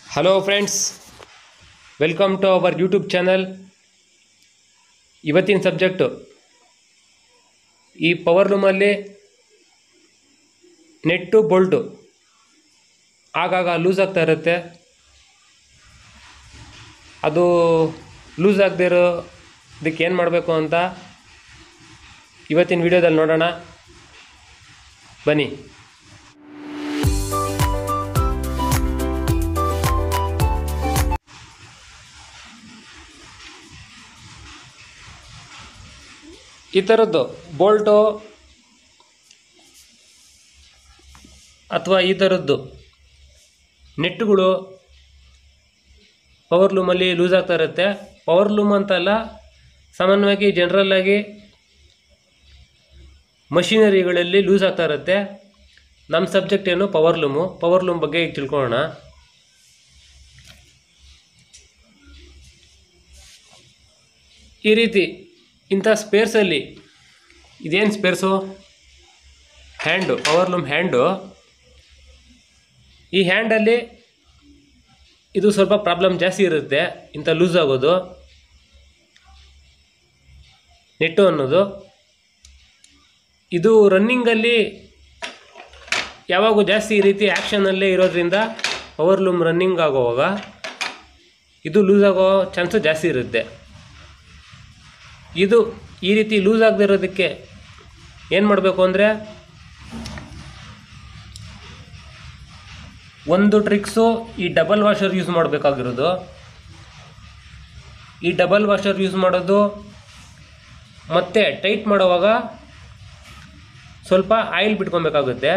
hello friends welcome to our YouTube channel ಇವತ್ತಿನ subject ಈ power ಲೂಮಲ್ಲಿ ನೆಟ್ಟು ಬೋಲ್ಟು ಆಗಾಗ ಲೂಸ್ ಆಗ್ತಾ ಇರುತ್ತೆ ಅದು ಲೂಸ್ ಆಗದೆ ಇರೋದಕ್ಕೆ ಏನು ಮಾಡಬೇಕು ಅಂತ ಇವತ್ತಿನ ವಿಡಿಯೋದಲ್ಲಿ ನೋಡೋಣ ಬನ್ನಿ ಈ ಥರದ್ದು ಬೋಲ್ಟು ಅಥವಾ ಈ ಥರದ್ದು ನೆಟ್ಟುಗಳು ಪವರ್ ಲೂಮಲ್ಲಿ ಲೂಸ್ ಆಗ್ತಾ ಇರುತ್ತೆ ಪವರ್ ಲೂಮ್ ಅಂತಲ್ಲ ಸಾಮಾನ್ಯವಾಗಿ ಜನರಲ್ಲಾಗಿ ಮಷಿನರಿಗಳಲ್ಲಿ ಲೂಸ್ ಆಗ್ತಾ ಇರುತ್ತೆ ನಮ್ಮ ಸಬ್ಜೆಕ್ಟ್ ಏನು ಪವರ್ ಲೂಮು ಪವರ್ ಲೂಮ್ ಬಗ್ಗೆ ಈಗ ತಿಳ್ಕೊಳ್ಳೋಣ ಈ ರೀತಿ ಇಂಥ ಸ್ಪೇರ್ಸಲ್ಲಿ ಇದೇನು spares hand power loom hand ಈ ಹ್ಯಾಂಡಲ್ಲಿ ಇದು ಸ್ವಲ್ಪ ಪ್ರಾಬ್ಲಮ್ ಜಾಸ್ತಿ ಇರುತ್ತೆ ಇಂಥ ಲೂಸ್ ಆಗೋದು ನೆಟ್ಟು ಅನ್ನೋದು ಇದು ರನ್ನಿಂಗಲ್ಲಿ ಯಾವಾಗೂ ಜಾಸ್ತಿ ಈ ರೀತಿ ಆ್ಯಕ್ಷನಲ್ಲೇ ಇರೋದ್ರಿಂದ ಪವರ್ ಲೂಮ್ ರನ್ನಿಂಗ್ ಆಗುವಾಗ ಇದು ಲೂಸ್ ಆಗೋ ಚಾನ್ಸು ಜಾಸ್ತಿ ಇರುತ್ತೆ ಇದು ಈ ರೀತಿ ಲೂಸ್ ಆಗದೆ ಇರೋದಕ್ಕೆ ಏನು ಮಾಡಬೇಕು ಅಂದರೆ ಒಂದು ಟ್ರಿಕ್ಸು ಈ ಡಬಲ್ ವಾಷರ್ ಯೂಸ್ ಮಾಡಬೇಕಾಗಿರೋದು ಈ ಡಬಲ್ ವಾಷರ್ ಯೂಸ್ ಮಾಡೋದು ಮತ್ತೆ ಟೈಟ್ ಮಾಡುವಾಗ ಸ್ವಲ್ಪ ಆಯಿಲ್ ಬಿಟ್ಕೊಬೇಕಾಗುತ್ತೆ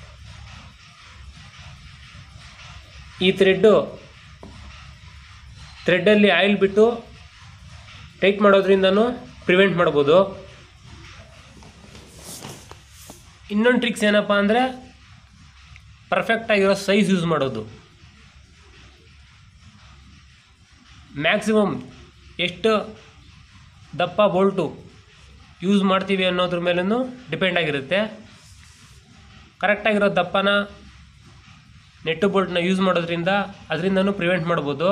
ಈ ಥ್ರೆಡ್ಡು ಥ್ರೆಡ್ಡಲ್ಲಿ ಆಯಿಲ್ ಬಿಟ್ಟು ಟೈಟ್ ಮಾಡೋದ್ರಿಂದನೂ ಪ್ರಿವೆಂಟ್ ಮಾಡ್ಬೋದು ಇನ್ನೊಂದು ಟ್ರಿಕ್ಸ್ ಏನಪ್ಪ ಅಂದರೆ ಪರ್ಫೆಕ್ಟಾಗಿರೋ ಸೈಜ್ ಯೂಸ್ ಮಾಡೋದು ಮ್ಯಾಕ್ಸಿಮಮ್ ಎಷ್ಟು ದಪ್ಪ ಬೋಲ್ಟು ಯೂಸ್ ಮಾಡ್ತೀವಿ ಅನ್ನೋದ್ರ ಮೇಲೂ ಡಿಪೆಂಡ್ ಆಗಿರುತ್ತೆ ಕರೆಕ್ಟಾಗಿರೋ ದಪ್ಪನ ನೆಟ್ಟು ಬೋಲ್ಟ್ನ ಯೂಸ್ ಮಾಡೋದ್ರಿಂದ ಅದರಿಂದನೂ ಪ್ರಿವೆಂಟ್ ಮಾಡ್ಬೋದು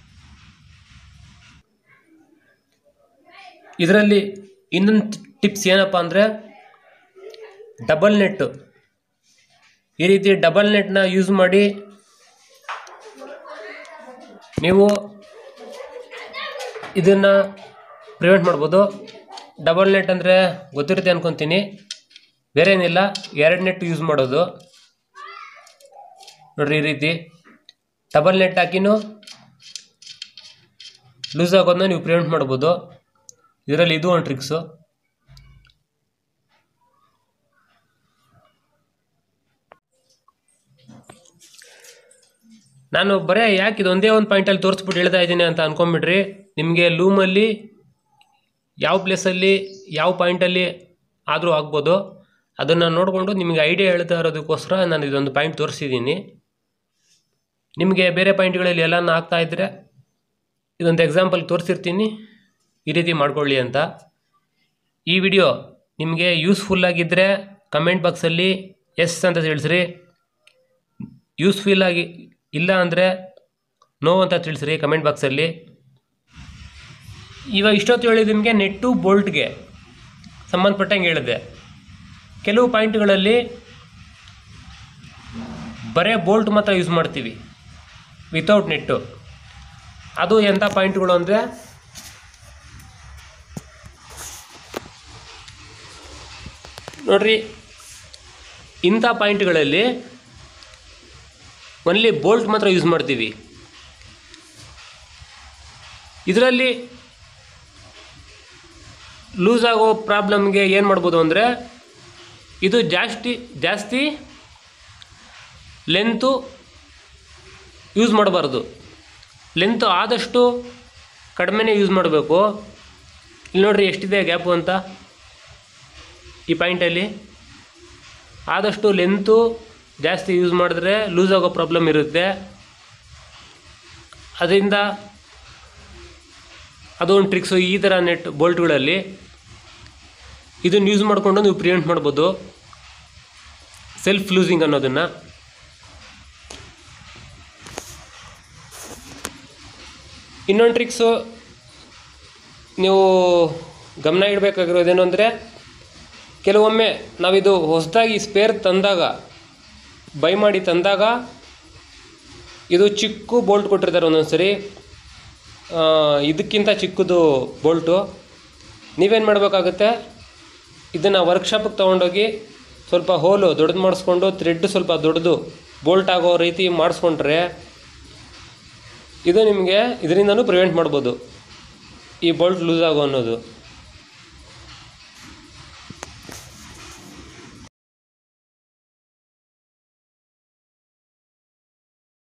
ಇದರಲ್ಲಿ ಇನ್ನೊಂದು ಟಿಪ್ಸ್ ಏನಪ್ಪ ಅಂದರೆ ಡಬಲ್ ನೆಟ್ಟು ಈ ರೀತಿ ಡಬಲ್ ನೆಟ್ನ ಯೂಸ್ ಮಾಡಿ ನೀವು ಇದನ್ನು ಪ್ರಿವೆಂಟ್ ಮಾಡ್ಬೋದು ಡಬಲ್ ನೆಟ್ ಅಂದರೆ ಗೊತ್ತಿರುತ್ತೆ ಅನ್ಕೊತೀನಿ ಬೇರೆ ಏನಿಲ್ಲ ಎರಡು ನೆಟ್ ಯೂಸ್ ಮಾಡೋದು ನೋಡ್ರಿ ಈ ರೀತಿ ಡಬಲ್ ನೆಟ್ ಹಾಕಿನೂ ಲೂಸ್ ಆಗೋದನ್ನ ನೀವು ಪ್ರಿವೆಂಟ್ ಮಾಡ್ಬೋದು ಇದರಲ್ಲಿ ಇದು ಒಂದು ಟ್ರಿಕ್ಸು ನಾನು ಬರೇ ಯಾಕೆ ಇದು ಒಂದೇ ಒಂದು ಪಾಯಿಂಟಲ್ಲಿ ತೋರಿಸ್ಬಿಟ್ಟು ಹೇಳ್ತಾ ಇದ್ದೀನಿ ಅಂತ ಅನ್ಕೊಂಬಿಡ್ರಿ ನಿಮಗೆ ಲೂಮಲ್ಲಿ ಯಾವ ಪ್ಲೇಸಲ್ಲಿ ಯಾವ ಪಾಯಿಂಟಲ್ಲಿ ಆದರೂ ಆಗ್ಬೋದು ಅದನ್ನು ನೋಡಿಕೊಂಡು ನಿಮಗೆ ಐಡಿಯಾ ಹೇಳ್ತಾ ಇರೋದಕ್ಕೋಸ್ಕರ ನಾನು ಇದೊಂದು ಪಾಯಿಂಟ್ ತೋರಿಸಿದ್ದೀನಿ ನಿಮಗೆ ಬೇರೆ ಪಾಯಿಂಟ್ಗಳಲ್ಲಿ ಎಲ್ಲನ ಆಗ್ತಾ ಇದ್ದರೆ ಇದೊಂದು ಎಕ್ಸಾಂಪಲ್ ತೋರಿಸಿರ್ತೀನಿ ಈ ರೀತಿ ಮಾಡ್ಕೊಳ್ಳಿ ಅಂತ ಈ ವಿಡಿಯೋ ನಿಮಗೆ ಯೂಸ್ಫುಲ್ ಆಗಿದ್ದರೆ ಕಮೆಂಟ್ ಬಾಕ್ಸಲ್ಲಿ ಎಸ್ ಅಂತ ತಿಳಿಸ್ರಿ ಯೂಸ್ಫುಲ್ ಆಗಿ ಇಲ್ಲ ಅಂದರೆ ನೋ ಅಂತ ತಿಳಿಸ್ರಿ ಕಮೆಂಟ್ ಬಾಕ್ಸಲ್ಲಿ ಇವಾಗ ಇಷ್ಟೊತ್ತು ಹೇಳಿದ ನಿಮಗೆ ನೆಟ್ಟು ಬೋಲ್ಟ್ಗೆ ಸಂಬಂಧಪಟ್ಟಂಗೆ ಹೇಳಿದೆ ಕೆಲವು ಪಾಯಿಂಟ್ಗಳಲ್ಲಿ ಬರೇ ಬೋಲ್ಟ್ ಮಾತ್ರ ಯೂಸ್ ಮಾಡ್ತೀವಿ ವಿತೌಟ್ ನೆಟ್ಟು ಅದು ಎಂಥ ಪಾಯಿಂಟ್ಗಳು ಅಂದರೆ ನೋಡ್ರಿ ಇಂಥ ಪಾಯಿಂಟ್ಗಳಲ್ಲಿ ಒನ್ಲಿ ಬೋಲ್ಟ್ ಮಾತ್ರ ಯೂಸ್ ಮಾಡ್ತೀವಿ ಇದರಲ್ಲಿ ಲೂಸ್ ಆಗೋ ಪ್ರಾಬ್ಲಮ್ಗೆ ಏನು ಮಾಡ್ಬೋದು ಅಂದರೆ ಇದು ಜಾಸ್ತಿ ಜಾಸ್ತಿ ಲೆಂತು ಯೂಸ್ ಮಾಡಬಾರ್ದು ಲೆಂತು ಆದಷ್ಟು ಕಡಿಮೆನೇ ಯೂಸ್ ಮಾಡಬೇಕು ಇಲ್ಲಿ ನೋಡ್ರಿ ಎಷ್ಟಿದೆ ಗ್ಯಾಪು ಅಂತ ಈ ಪಾಯಿಂಟಲ್ಲಿ ಆದಷ್ಟು ಲೆಂತು ಜಾಸ್ತಿ ಯೂಸ್ ಮಾಡಿದ್ರೆ ಲೂಸ್ ಆಗೋ ಪ್ರಾಬ್ಲಮ್ ಇರುತ್ತೆ ಅದರಿಂದ ಅದೊಂದು ಟ್ರಿಕ್ಸು ಈ ಥರ ನೆಟ್ ಬೋಲ್ಟ್ಗಳಲ್ಲಿ ಇದನ್ನು ಯೂಸ್ ಮಾಡಿಕೊಂಡು ನೀವು ಪ್ರಿವೆಂಟ್ ಮಾಡ್ಬೋದು ಸೆಲ್ಫ್ ಲೂಸಿಂಗ್ ಅನ್ನೋದನ್ನು ಇನ್ನೊಂದು ಟ್ರಿಕ್ಸು ನೀವು ಗಮನ ಇಡಬೇಕಾಗಿರೋದೇನು ಅಂದರೆ ಕೆಲವೊಮ್ಮೆ ನಾವಿದು ಹೊಸದಾಗಿ ಸ್ಪೇರ್ ತಂದಾಗ ಬೈ ಮಾಡಿ ತಂದಾಗ ಇದು ಚಿಕ್ಕ ಬೋಲ್ಟ್ ಕೊಟ್ಟಿರ್ತಾರೆ ಒಂದೊಂದು ಸರಿ ಆ, ಇದಕ್ಕಿಂತ ಚಿಕ್ಕದು ಬೋಲ್ಟು ನೀವೇನು ಮಾಡಬೇಕಾಗುತ್ತೆ ಇದನ್ನು ವರ್ಕ್ಶಾಪಿಗೆ ತೊಗೊಂಡೋಗಿ ಸ್ವಲ್ಪ ಹೋಲು ದೊಡ್ಡದು ಮಾಡಿಸ್ಕೊಂಡು ಥ್ರೆಡ್ ಸ್ವಲ್ಪ ದೊಡ್ಡದು ಬೋಲ್ಟ್ ಆಗೋ ರೀತಿ ಮಾಡಿಸ್ಕೊಂಡ್ರೆ ಇದು ನಿಮಗೆ ಇದರಿಂದನೂ ಪ್ರಿವೆಂಟ್ ಮಾಡ್ಬೋದು ಈ ಬೋಲ್ಟ್ ಲೂಸ್ ಆಗೋ ಅನ್ನೋದು